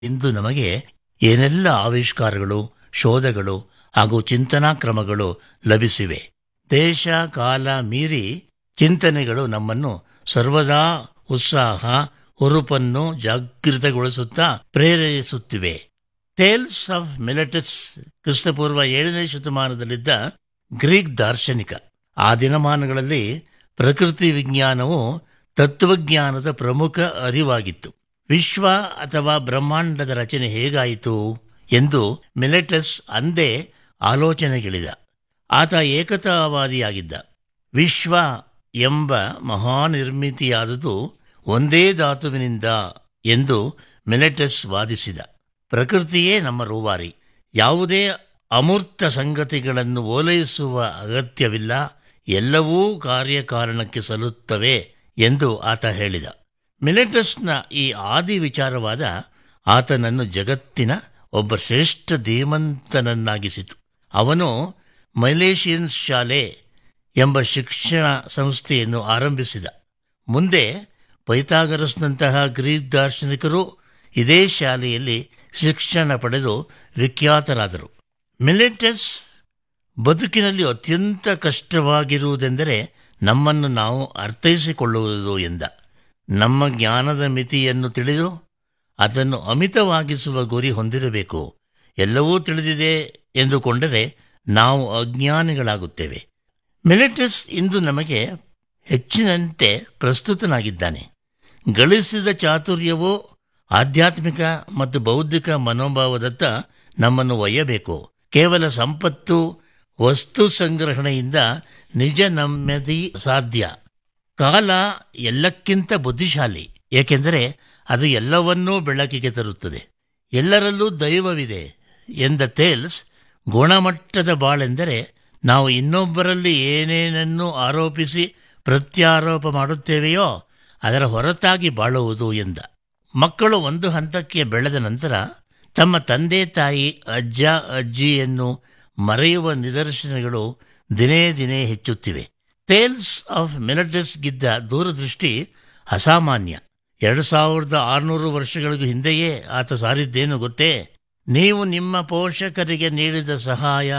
ಇಂದು ನಮಗೆ ಏನೆಲ್ಲ ಆವಿಷ್ಕಾರಗಳು ಶೋಧಗಳು ಹಾಗೂ ಚಿಂತನಾ ಕ್ರಮಗಳು ಲಭಿಸಿವೆ ದೇಶ ಕಾಲ ಮೀರಿ ಚಿಂತನೆಗಳು ನಮ್ಮನ್ನು ಸರ್ವದಾ ಉತ್ಸಾಹ ಹುರುಪನ್ನು ಜಾಗೃತಗೊಳಿಸುತ್ತಾ ಪ್ರೇರೇಪಿಸುತ್ತಿವೆ ಟೇಲ್ಸ್ ಆಫ್ ಮಿಲೆಟಸ್ ಕ್ರಿಸ್ತಪೂರ್ವ ಏಳನೇ ಶತಮಾನದಲ್ಲಿದ್ದ ಗ್ರೀಕ್ ದಾರ್ಶನಿಕ ಆ ದಿನಮಾನಗಳಲ್ಲಿ ಪ್ರಕೃತಿ ವಿಜ್ಞಾನವು ತತ್ವಜ್ಞಾನದ ಪ್ರಮುಖ ಅರಿವಾಗಿತ್ತು ವಿಶ್ವ ಅಥವಾ ಬ್ರಹ್ಮಾಂಡದ ರಚನೆ ಹೇಗಾಯಿತು ಎಂದು ಮಿಲೆಟಸ್ ಅಂದೇ ಆಲೋಚನೆಗಿಳಿದ ಆತ ಏಕತಾವಾದಿಯಾಗಿದ್ದ ವಿಶ್ವ ಎಂಬ ಮಹಾನಿರ್ಮಿತಿಯಾದುದು ಒಂದೇ ಧಾತುವಿನಿಂದ ಎಂದು ಮಿಲೆಟಸ್ ವಾದಿಸಿದ ಪ್ರಕೃತಿಯೇ ನಮ್ಮ ರೂವಾರಿ ಯಾವುದೇ ಅಮೂರ್ತ ಸಂಗತಿಗಳನ್ನು ಓಲೈಸುವ ಅಗತ್ಯವಿಲ್ಲ ಎಲ್ಲವೂ ಕಾರ್ಯಕಾರಣಕ್ಕೆ ಸಲ್ಲುತ್ತವೆ ಎಂದು ಆತ ಹೇಳಿದ ಮಿಲೆಟಸ್ನ ಈ ಆದಿ ವಿಚಾರವಾದ ಆತನನ್ನು ಜಗತ್ತಿನ ಒಬ್ಬ ಶ್ರೇಷ್ಠ ಧೀಮಂತನನ್ನಾಗಿಸಿತು ಅವನು ಮೈಲೇಷಿಯನ್ ಶಾಲೆ ಎಂಬ ಶಿಕ್ಷಣ ಸಂಸ್ಥೆಯನ್ನು ಆರಂಭಿಸಿದ ಮುಂದೆ ಪೈಥಾಗರಸ್ನಂತಹ ಗ್ರೀಕ್ ದಾರ್ಶನಿಕರು ಇದೇ ಶಾಲೆಯಲ್ಲಿ ಶಿಕ್ಷಣ ಪಡೆದು ವಿಖ್ಯಾತರಾದರು ಮಿಲೆಟಸ್ ಬದುಕಿನಲ್ಲಿ ಅತ್ಯಂತ ಕಷ್ಟವಾಗಿರುವುದೆಂದರೆ ನಮ್ಮನ್ನು ನಾವು ಅರ್ಥೈಸಿಕೊಳ್ಳುವುದು ಎಂದ ನಮ್ಮ ಜ್ಞಾನದ ಮಿತಿಯನ್ನು ತಿಳಿದು ಅದನ್ನು ಅಮಿತವಾಗಿಸುವ ಗುರಿ ಹೊಂದಿರಬೇಕು ಎಲ್ಲವೂ ತಿಳಿದಿದೆ ಎಂದುಕೊಂಡರೆ ನಾವು ಅಜ್ಞಾನಿಗಳಾಗುತ್ತೇವೆ ಮಿಲೆಟಸ್ ಇಂದು ನಮಗೆ ಹೆಚ್ಚಿನಂತೆ ಪ್ರಸ್ತುತನಾಗಿದ್ದಾನೆ ಗಳಿಸಿದ ಚಾತುರ್ಯವೋ ಆಧ್ಯಾತ್ಮಿಕ ಮತ್ತು ಬೌದ್ಧಿಕ ಮನೋಭಾವದತ್ತ ನಮ್ಮನ್ನು ಒಯ್ಯಬೇಕು ಕೇವಲ ಸಂಪತ್ತು ವಸ್ತು ಸಂಗ್ರಹಣೆಯಿಂದ ನಿಜ ನೆಮ್ಮದಿ ಸಾಧ್ಯ ಕಾಲ ಎಲ್ಲಕ್ಕಿಂತ ಬುದ್ಧಿಶಾಲಿ ಏಕೆಂದರೆ ಅದು ಎಲ್ಲವನ್ನೂ ಬೆಳಕಿಗೆ ತರುತ್ತದೆ ಎಲ್ಲರಲ್ಲೂ ದೈವವಿದೆ ಎಂದ ತೇಲ್ಸ್ ಗುಣಮಟ್ಟದ ಬಾಳೆಂದರೆ ನಾವು ಇನ್ನೊಬ್ಬರಲ್ಲಿ ಏನೇನನ್ನು ಆರೋಪಿಸಿ ಪ್ರತ್ಯಾರೋಪ ಮಾಡುತ್ತೇವೆಯೋ ಅದರ ಹೊರತಾಗಿ ಬಾಳುವುದು ಎಂದ ಮಕ್ಕಳು ಒಂದು ಹಂತಕ್ಕೆ ಬೆಳೆದ ನಂತರ ತಮ್ಮ ತಂದೆ ತಾಯಿ ಅಜ್ಜ ಅಜ್ಜಿಯನ್ನು ಮರೆಯುವ ನಿದರ್ಶನಗಳು ದಿನೇ ದಿನೇ ಹೆಚ್ಚುತ್ತಿವೆ ಟೇಲ್ಸ್ ಆಫ್ ಮಿಲಟಸ್ಗಿದ್ದ ದೂರದೃಷ್ಟಿ ಅಸಾಮಾನ್ಯ ಎರಡು ಸಾವಿರದ ಆರುನೂರು ವರ್ಷಗಳಿಗೂ ಹಿಂದೆಯೇ ಆತ ಸಾರಿದ್ದೇನು ಗೊತ್ತೇ ನೀವು ನಿಮ್ಮ ಪೋಷಕರಿಗೆ ನೀಡಿದ ಸಹಾಯ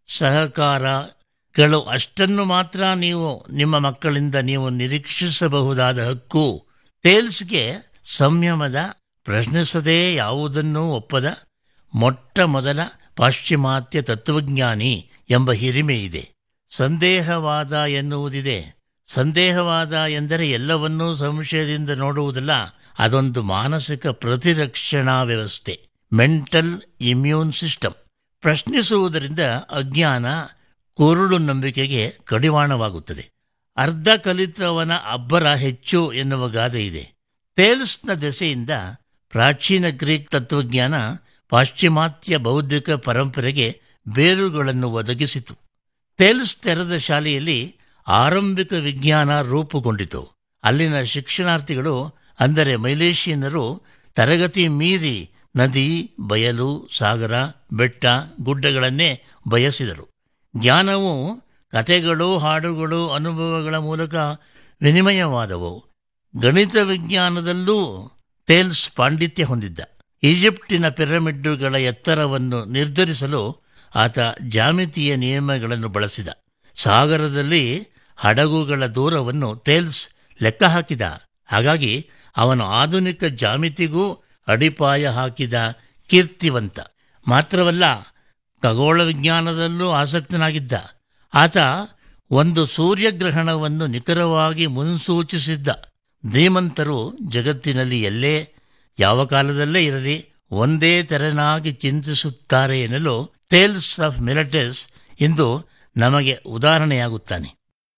ಸಹಕಾರಗಳು ಅಷ್ಟನ್ನು ಮಾತ್ರ ನೀವು ನಿಮ್ಮ ಮಕ್ಕಳಿಂದ ನೀವು ನಿರೀಕ್ಷಿಸಬಹುದಾದ ಹಕ್ಕು ಟೇಲ್ಸ್ಗೆ ಸಂಯಮದ ಪ್ರಶ್ನಿಸದೇ ಯಾವುದನ್ನೂ ಒಪ್ಪದ ಮೊಟ್ಟ ಮೊದಲ ಪಾಶ್ಚಿಮಾತ್ಯ ತತ್ವಜ್ಞಾನಿ ಎಂಬ ಹಿರಿಮೆ ಇದೆ ಸಂದೇಹವಾದ ಎನ್ನುವುದಿದೆ ಸಂದೇಹವಾದ ಎಂದರೆ ಎಲ್ಲವನ್ನೂ ಸಂಶಯದಿಂದ ನೋಡುವುದಲ್ಲ ಅದೊಂದು ಮಾನಸಿಕ ಪ್ರತಿರಕ್ಷಣಾ ವ್ಯವಸ್ಥೆ ಮೆಂಟಲ್ ಇಮ್ಯೂನ್ ಸಿಸ್ಟಮ್ ಪ್ರಶ್ನಿಸುವುದರಿಂದ ಅಜ್ಞಾನ ಕುರುಳು ನಂಬಿಕೆಗೆ ಕಡಿವಾಣವಾಗುತ್ತದೆ ಅರ್ಧ ಕಲಿತವನ ಅಬ್ಬರ ಹೆಚ್ಚು ಎನ್ನುವ ಗಾದೆ ಇದೆ ಟೇಲ್ಸ್ನ ದೆಸೆಯಿಂದ ಪ್ರಾಚೀನ ಗ್ರೀಕ್ ತತ್ವಜ್ಞಾನ ಪಾಶ್ಚಿಮಾತ್ಯ ಬೌದ್ಧಿಕ ಪರಂಪರೆಗೆ ಬೇರುಗಳನ್ನು ಒದಗಿಸಿತು ಟೇಲ್ಸ್ ತೆರೆದ ಶಾಲೆಯಲ್ಲಿ ಆರಂಭಿಕ ವಿಜ್ಞಾನ ರೂಪುಗೊಂಡಿತು ಅಲ್ಲಿನ ಶಿಕ್ಷಣಾರ್ಥಿಗಳು ಅಂದರೆ ಮೈಲೇಷಿಯನ್ನರು ತರಗತಿ ಮೀರಿ ನದಿ ಬಯಲು ಸಾಗರ ಬೆಟ್ಟ ಗುಡ್ಡಗಳನ್ನೇ ಬಯಸಿದರು ಜ್ಞಾನವು ಕಥೆಗಳು ಹಾಡುಗಳು ಅನುಭವಗಳ ಮೂಲಕ ವಿನಿಮಯವಾದವು ಗಣಿತ ವಿಜ್ಞಾನದಲ್ಲೂ ಟೇಲ್ಸ್ ಪಾಂಡಿತ್ಯ ಹೊಂದಿದ್ದ ಈಜಿಪ್ಟಿನ ಪಿರಮಿಡ್ಡುಗಳ ಎತ್ತರವನ್ನು ನಿರ್ಧರಿಸಲು ಆತ ಜಾಮಿತಿಯ ನಿಯಮಗಳನ್ನು ಬಳಸಿದ ಸಾಗರದಲ್ಲಿ ಹಡಗುಗಳ ದೂರವನ್ನು ಟೇಲ್ಸ್ ಲೆಕ್ಕ ಹಾಕಿದ ಹಾಗಾಗಿ ಅವನು ಆಧುನಿಕ ಜಾಮಿತಿಗೂ ಅಡಿಪಾಯ ಹಾಕಿದ ಕೀರ್ತಿವಂತ ಮಾತ್ರವಲ್ಲ ಖಗೋಳ ವಿಜ್ಞಾನದಲ್ಲೂ ಆಸಕ್ತನಾಗಿದ್ದ ಆತ ಒಂದು ಸೂರ್ಯಗ್ರಹಣವನ್ನು ನಿಖರವಾಗಿ ಮುನ್ಸೂಚಿಸಿದ್ದ ಧೀಮಂತರು ಜಗತ್ತಿನಲ್ಲಿ ಎಲ್ಲೇ ಯಾವ ಕಾಲದಲ್ಲೇ ಇರಲಿ ಒಂದೇ ತೆರನಾಗಿ ಚಿಂತಿಸುತ್ತಾರೆ ಎನ್ನಲು ಟೇಲ್ಸ್ ಆಫ್ ಮಿಲಟಸ್ ಇಂದು ನಮಗೆ ಉದಾಹರಣೆಯಾಗುತ್ತಾನೆ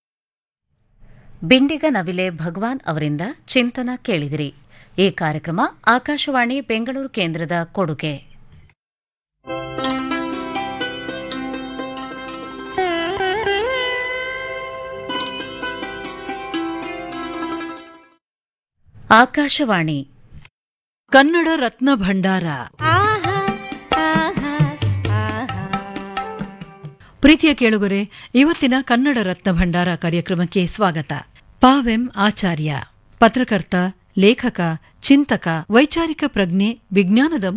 ಬಿಂಡಿಗ ನವಿಲೆ ಭಗವಾನ್ ಅವರಿಂದ ಚಿಂತನ ಕೇಳಿದಿರಿ ಈ ಕಾರ್ಯಕ್ರಮ ಆಕಾಶವಾಣಿ ಬೆಂಗಳೂರು ಕೇಂದ್ರದ ಕೊಡುಗೆ ಆಕಾಶವಾಣಿ ಕನ್ನಡ ರತ್ನ ಭಂಡಾರ ಪ್ರೀತಿಯ ಕೇಳುಗರೆ ಇವತ್ತಿನ ಕನ್ನಡ ರತ್ನ ಭಂಡಾರ ಕಾರ್ಯಕ್ರಮಕ್ಕೆ ಸ್ವಾಗತ ಪಾವೆಂ ಆಚಾರ್ಯ ಪತ್ರಕರ್ತ ಲೇಖಕ ಚಿಂತಕ ವೈಚಾರಿಕ ಪ್ರಜ್ಞೆ ವಿಜ್ಞಾನದ